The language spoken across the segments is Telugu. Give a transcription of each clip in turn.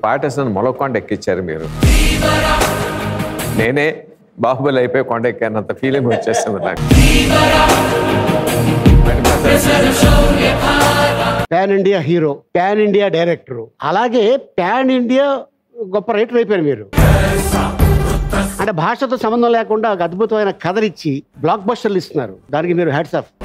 పాటేసిన మొల కొండ ఎక్కిచ్చారు మీరు నేనే బాహుబలి అయిపోయి కొండ ఎక్కానంత ఫీలింగ్ వచ్చేస్తుంది నాకు pan India hero pan India director అలాగే పాన్ ఇండియా గొప్ప రైటర్ అయిపోయారు మీరు అంటే భాషతో సంబంధం లేకుండా ఒక అద్భుతమైన కథనిచ్చి బ్లాక్ బస్టర్లు ఇస్తున్నారు దానికి మీరు హ్యాట్స్ ఆఫ్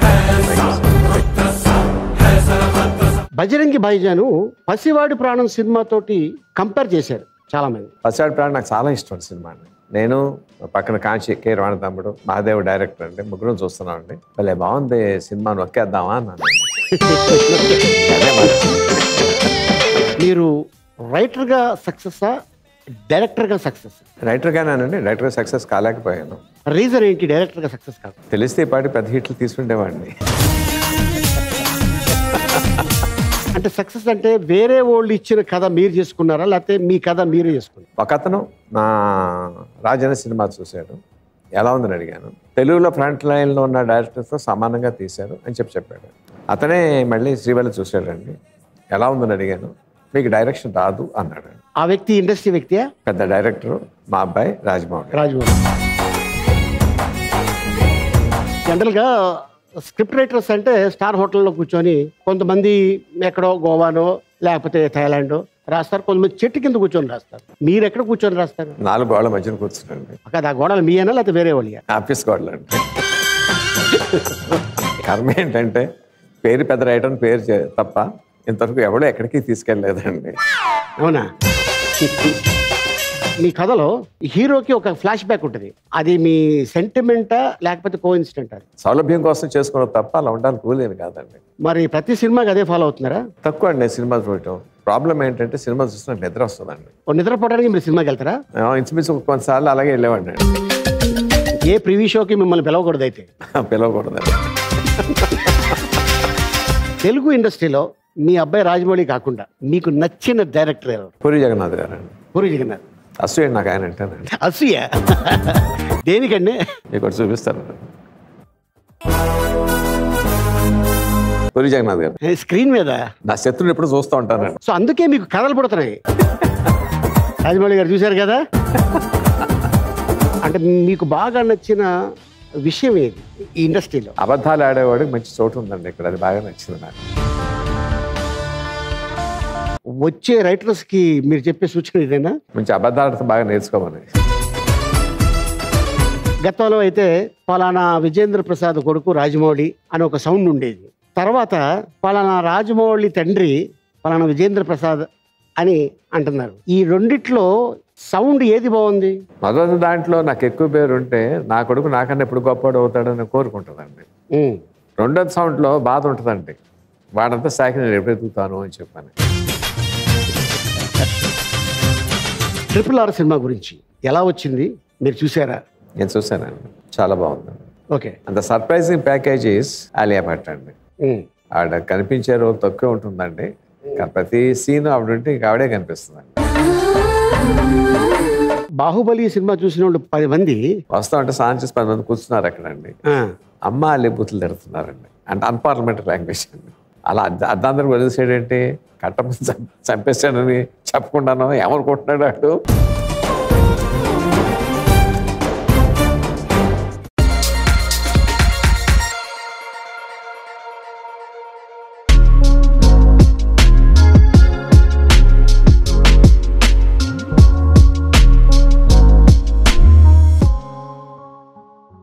బజరంగి భాయిజాను పసివాడి ప్రాణం సినిమాతోటి కంపేర్ చేశారు చాలా మంది పసాడ్ ప్రాణ్ నాకు చాలా ఇష్టం సినిమా అండి నేను పక్కన కాంచి కే రమణ తమ్ముడు మహాదేవ్ డైరెక్టర్ అండి ముగ్గురం చూస్తున్నాం అండి భలే బాగుంది సినిమా నొక్కేద్దామా అన్నాను అదే మరి. మీరు రైటర్గా సక్సెస్సా డైరెక్టర్గా సక్సెస్ రైటర్గానేనండి రైటర్గా సక్సెస్ కాలేకపోయాను రీజన్ ఏంటి డైరెక్టర్గా సక్సెస్ కాదు తెలిస్తే ఈ పాటి పెద్ద హిట్లు తీసుకుండేవాడిని అంటే సక్సెస్ అంటే వేరే వాళ్ళు ఇచ్చిన కథ మీరు చేసుకున్నారా లేకపోతే మీ కథ మీరే చేసుకున్నారా ఒక అతను నా రాజన సినిమా చూశాడు ఎలా ఉందని అడిగాను తెలుగులో ఫ్రంట్ లైన్లో ఉన్న డైరెక్టర్తో సమానంగా తీశారు అని చెప్పి చెప్పాడు అతనే మళ్ళీ శ్రీవల్లి చూశాడండి ఎలా ఉందని అడిగాను మీకు డైరెక్షన్ రాదు అన్నాడు ఆ వ్యక్తి ఇండస్ట్రీ వ్యక్తియా పెద్ద డైరెక్టర్ మా అబ్బాయి రాజమౌళి రాజమౌళి జనరల్గా స్క్రిప్ట్ రైటర్స్ అంటే స్టార్ హోటల్లో కూర్చొని కొంతమంది ఎక్కడో గోవానో లేకపోతే థాయిలాండ్ రాస్తారు కొంతమంది చెట్టు కింద కూర్చొని రాస్తారు మీరు ఎక్కడ కూర్చొని రాస్తారు నాలుగు గోడల మధ్యన కూర్చున్నాండి అక్కడ ఆ గోడలు మీయేనా లేకపోతే వేరే వాళ్ళియా ఆఫీస్ గోడలు అంటే కర్మ ఏంటంటే పేరు పెద్ద రైటర్ అని పేరు చే- తప్ప ఇంతవరకు ఎవడో ఎక్కడికి తీసుకెళ్ళలేదండి అవునా మీ కథలో హీరోకి ఒక ఫ్లాష్ బ్యాక్ ఉంటుంది అది మీ సెంటిమెంటా లేకపోతే కో ఇన్సిడెంటా సౌలభ్యం కోసం చేసుకున్నది తప్ప అలా ఉండాలని కూలేమి కాదండి మరి ప్రతి సినిమాకి అదే ఫాలో అవుతున్నారా తక్కువ అండి సినిమా చూడటం ప్రాబ్లం ఏంటంటే సినిమా చూసిన నిద్ర వస్తుందండి ఓ నిద్రపోవడానికి మీరు సినిమాకి వెళ్తారా ఆ, ఇంచుమించు కొన్నిసార్లు అలాగే వెళ్ళేవాడిని ఏ ప్రివ్యూ షోకి మిమ్మల్ని పిలవకూడదు అయితే పిలవకూడదండి తెలుగు ఇండస్ట్రీలో మీ అబ్బాయి రాజమౌళి కాకుండా మీకు నచ్చిన డైరెక్టర్ ఎవరు పూరి జగన్నాథ్ గారు అండి పూరి జగన్నాథ్ అసూయ నాకు ఆయన అంటేనండి అసూయ దేనికండి మీకు ఒకటి చూపిస్తాను పూరి జగన్నాథ్ గారు స్క్రీన్ మీద నా శత్రువుని ఎప్పుడు చూస్తూ ఉంటానండి సో అందుకే మీకు కథలు పుడుతున్నాయి రాజమౌళి గారు చూశారు కదా అంటే మీకు బాగా నచ్చిన విషయం ఏది ఈ ఇండస్ట్రీలో అబద్ధాలు ఆడేవాడికి మంచి చోటు ఉందండి ఇక్కడ అది బాగా నచ్చింది నాకు వచ్చే రైటర్స్ కి మీరు చెప్పే సూచన ఇదేనా మంచి అబద్ధాలతో బాగా నేర్చుకోమని గతంలో అయితే పలానా విజేంద్ర ప్రసాద్ కొడుకు రాజమౌళి అని ఒక సౌండ్ ఉండేది తర్వాత పలానా రాజమౌళి తండ్రి పలానా విజేంద్ర ప్రసాద్ అని అంటున్నారు ఈ రెండిట్లో సౌండ్ ఏది బాగుంది మొదటి దాంట్లో నాకు ఎక్కువ పేరు ఉంటే నా కొడుకు నాకన్నా ఎప్పుడు గొప్పవాడు అవుతాడని కోరుకుంటుందండి ఉమ్. రెండోది సౌండ్లో బాధ ఉంటుందండి వాడంతా సాకి నేను ఎప్పుడు ఎదుగుతాను అని చెప్పాను ట్రిపుల్ ఆర్ సినిమా గురించి ఎలా వచ్చింది మీరు చూసారా నేను చూశానండి చాలా బాగుందండి ఓకే అంత సర్ప్రైజింగ్ ప్యాకేజీస్ ఆలియా భట్ అండి ఉమ్. ఆవిడ కనిపించే రోజు తక్కువ ఉంటుందండి కానీ ప్రతి సీన్ ఆవిడ ఉంటే ఇంకా ఆవిడే కనిపిస్తుందండి బాహుబలి సినిమా చూసిన వాళ్ళు పది మంది వస్తా ఉంటే స్నానం చేసి పది మంది కూర్చున్నారు అక్కడండి ఆ, అమ్మ అల్లి బూతులు తిడుతున్నారండి అంటే అన్పార్లమెంటరీ లాంగ్వేజ్ అండి అలా అర్ధ అర్ధాంతరం వదిలేసాడేంటి కట్టమని చంపేశాడని చెప్పకుండాను ఏమనుకుంటున్నాడు అటు